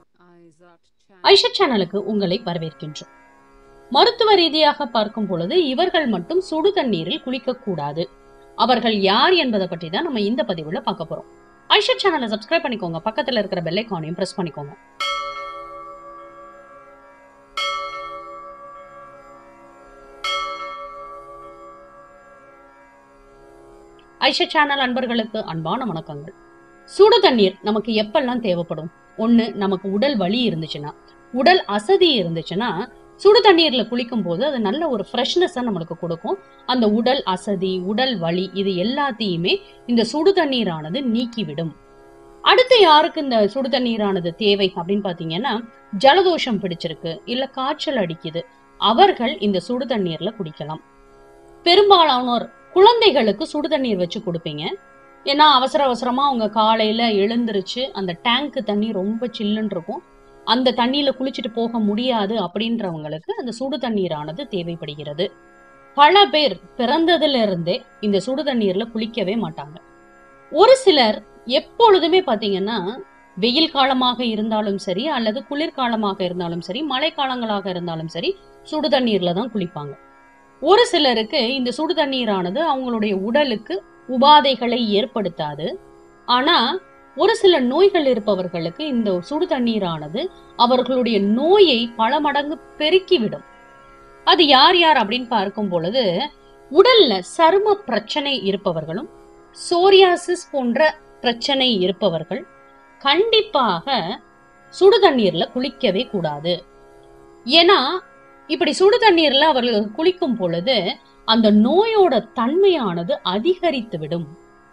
ஐஷா சேனலுக்கு உங்களை வரவேற்கின்றோம் மருத்துவ ரீதியாக பார்க்கும் பொழுது இவர்கள் மட்டும் சுடு தண்ணீரில் குளிக்க கூடாது அவர்கள் யார் என்பதை பற்றி தான் நம்ம இந்த பதிவுல பார்க்க போறோம் ஐஷா சேனலை சப்ஸ்கிரைப் பண்ணிக்கோங்க பக்கத்துல இருக்கிற பெல் ஐக்கானையும் பிரஸ் பண்ணிக்கோங்க ஐஷா சேனல் அன்பர்களுக்கு அன்பான வணக்கங்கள் சுடு தண்ணீர் நமக்கு எப்பெல்லாம் தேவைப்படும் ஒண்ணு நமக்கு உடல் வலி இருந்துச்சுன்னா உடல் அசதி இருந்துச்சுன்னா சுடு தண்ணீர்ல குளிக்கும் போது அது நல்ல ஒரு ஃப்ரெஷ்னஸ் நம்மளுக்கு கொடுக்கும் அந்த உடல் அசதி உடல் வலி இது எல்லாத்தையுமே இந்த சுடு தண்ணீரானது நீக்கிவிடும் அடுத்து யாருக்கு இந்த சுடு தண்ணீரானது தேவை அப்படின்னு பாத்தீங்கன்னா ஜலதோஷம் பிடிச்சிருக்கு இல்ல காய்ச்சல் அடிக்குது அவர்கள் இந்த சுடு தண்ணீர்ல குடிக்கலாம் பெரும்பாலானோர் குழந்தைகளுக்கு சுடு தண்ணீர் வச்சு கொடுப்பீங்க ஏன்னா அவசர அவசரமா அவங்க காலையில எழுந்திருச்சு அந்த டேங்க் தண்ணி ரொம்ப சில்லுன்னு இருக்கும் அந்த தண்ணியில குளிச்சுட்டு போக முடியாது அப்படின்றவங்களுக்கு அந்த சுடு தண்ணீரானது தேவைப்படுகிறது பல பேர் பிறந்ததுல இருந்தே இந்த சுடு தண்ணீர்ல குளிக்கவே மாட்டாங்க ஒரு சிலர் எப்பொழுதுமே பாத்தீங்கன்னா வெயில் காலமாக இருந்தாலும் சரி அல்லது குளிர்காலமாக இருந்தாலும் சரி மழை காலங்களாக இருந்தாலும் சரி சுடு தண்ணீர்ல தான் குளிப்பாங்க ஒரு சிலருக்கு இந்த சுடு தண்ணீரானது அவங்களுடைய உடலுக்கு உபாதைகளை ஏற்படுத்தாது ஆனா ஒரு சில நோய்கள் இருப்பவர்களுக்கு இந்த சுடு தண்ணீரானது அவர்களுடைய நோயை பல மடங்கு பெருக்கிவிடும் அது யார் யார் அப்படின்னு பார்க்கும் பொழுது உடல்ல சரும பிரச்சனை இருப்பவர்களும் சோரியாசிஸ் போன்ற பிரச்சனை இருப்பவர்கள் கண்டிப்பாக சுடு தண்ணீர்ல குளிக்கவே கூடாது ஏன்னா இப்படி சுடு தண்ணீர்ல அவர்கள் குளிக்கும் பொழுது அந்த நோயோட தன்மையானது அதிகரித்து விடும்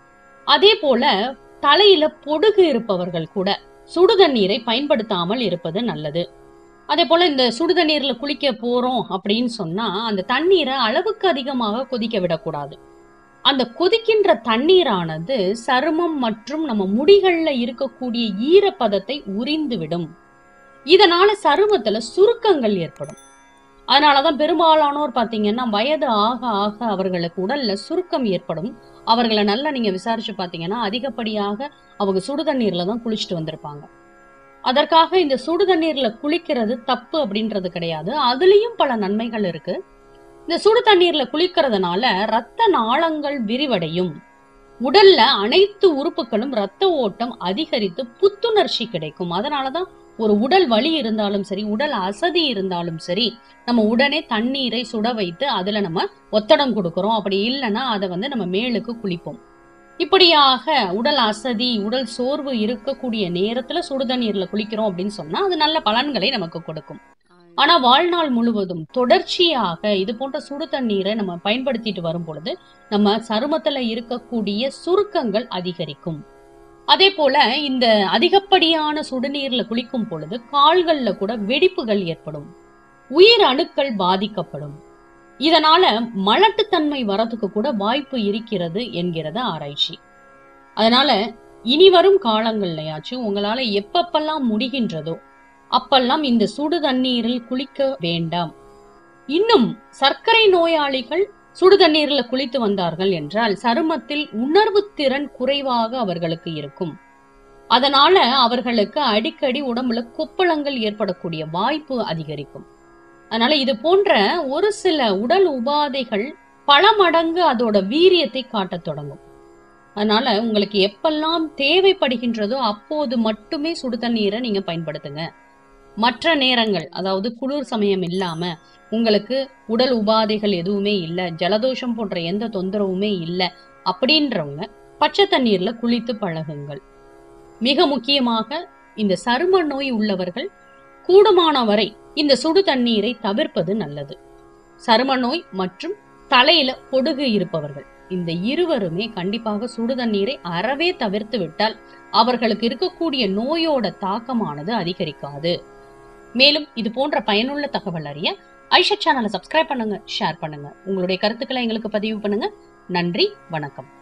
அதே போல தலையில பொடுகு இருப்பவர்கள் கூட சுடு தண்ணீரை பயன்படுத்தாமல் இருப்பது நல்லது அதே போல இந்த சுடு தண்ணீர்ல குளிக்க போறோம் அப்படின்னு சொன்னா அந்த தண்ணீரை அளவுக்கு அதிகமாக கொதிக்க விடக்கூடாது அந்த கொதிக்கின்ற தண்ணீரானது சருமம் மற்றும் நம்ம முடிகள்ல இருக்கக்கூடிய ஈரப்பதத்தை உறிந்து விடும் இதனால சருமத்துல சுருக்கங்கள் ஏற்படும் அதனாலதான் பெரும்பாலானோர் பாத்தீங்கன்னா வயது ஆக ஆக அவர்களுக்கு உடல்ல சுருக்கம் ஏற்படும் அவர்களை நல்லா நீங்க விசாரிச்சு பாத்தீங்கன்னா அதிகப்படியாக அவங்க சுடு தண்ணீர்ல தான் குளிச்சுட்டு வந்திருப்பாங்க அதற்காக இந்த சுடு தண்ணீர்ல குளிக்கிறது தப்பு அப்படின்றது கிடையாது அதுலயும் பல நன்மைகள் இருக்கு இந்த சுடு தண்ணீர்ல குளிக்கிறதுனால ரத்த நாளங்கள் விரிவடையும் உடல்ல அனைத்து உறுப்புகளும் ரத்த ஓட்டம் அதிகரித்து புத்துணர்ச்சி கிடைக்கும் அதனாலதான் ஒரு உடல் வலி இருந்தாலும் சரி உடல் அசதி இருந்தாலும் சரி நம்ம உடனே தண்ணீரை சுட வைத்து அதுல நம்ம ஒத்தடம் கொடுக்கறோம் அப்படி இல்லைன்னா அதை வந்து நம்ம மேலுக்கு குளிப்போம் இப்படியாக உடல் அசதி உடல் சோர்வு இருக்கக்கூடிய நேரத்துல சுடுதண்ணீர்ல குளிக்கிறோம் அப்படின்னு சொன்னா அது நல்ல பலன்களை நமக்கு கொடுக்கும் ஆனா வாழ்நாள் முழுவதும் தொடர்ச்சியாக இது போன்ற சுடு தண்ணீரை நம்ம பயன்படுத்திட்டு வரும் பொழுது நம்ம சருமத்துல இருக்கக்கூடிய சுருக்கங்கள் அதிகரிக்கும் அதே போல இந்த அதிகப்படியான சுடுநீர்ல குளிக்கும் பொழுது கால்கள்ல கூட வெடிப்புகள் ஏற்படும் உயிர் அணுக்கள் பாதிக்கப்படும் இதனால மலட்டுத்தன்மை வரதுக்கு கூட வாய்ப்பு இருக்கிறது என்கிறது ஆராய்ச்சி அதனால இனி வரும் காலங்கள்லயாச்சும் உங்களால எப்பப்பெல்லாம் முடிகின்றதோ அப்பெல்லாம் இந்த சுடு தண்ணீரில் குளிக்க வேண்டாம் இன்னும் சர்க்கரை நோயாளிகள் சுடு தண்ணீர்ல குளித்து வந்தார்கள் என்றால் சருமத்தில் உணர்வு திறன் குறைவாக அவர்களுக்கு இருக்கும் அதனால அவர்களுக்கு அடிக்கடி உடம்புல கொப்பளங்கள் ஏற்படக்கூடிய வாய்ப்பு அதிகரிக்கும் அதனால இது போன்ற ஒரு சில உடல் உபாதைகள் பல மடங்கு அதோட வீரியத்தை காட்டத் தொடங்கும் அதனால உங்களுக்கு எப்பெல்லாம் தேவைப்படுகின்றதோ அப்போது மட்டுமே சுடு தண்ணீரை நீங்க பயன்படுத்துங்க மற்ற நேரங்கள் அதாவது குளிர் சமயம் இல்லாம உங்களுக்கு உடல் உபாதைகள் எதுவுமே இல்ல ஜலதோஷம் போன்ற எந்த தொந்தரவுமே இல்ல அப்படின்றவங்க பச்சை தண்ணீர்ல குளித்து பழகுங்கள் மிக முக்கியமாக இந்த சரும நோய் உள்ளவர்கள் கூடுமான வரை இந்த சுடு தண்ணீரை தவிர்ப்பது நல்லது சரும நோய் மற்றும் தலையில பொடுகு இருப்பவர்கள் இந்த இருவருமே கண்டிப்பாக சுடு தண்ணீரை அறவே தவிர்த்து விட்டால் அவர்களுக்கு இருக்கக்கூடிய நோயோட தாக்கமானது அதிகரிக்காது மேலும் இது போன்ற பயனுள்ள தகவல் அறிய ஐஷா சேனலை சப்ஸ்கிரைப் பண்ணுங்க ஷேர் பண்ணுங்க உங்களுடைய கருத்துக்களை எங்களுக்கு பதிவு பண்ணுங்க நன்றி வணக்கம்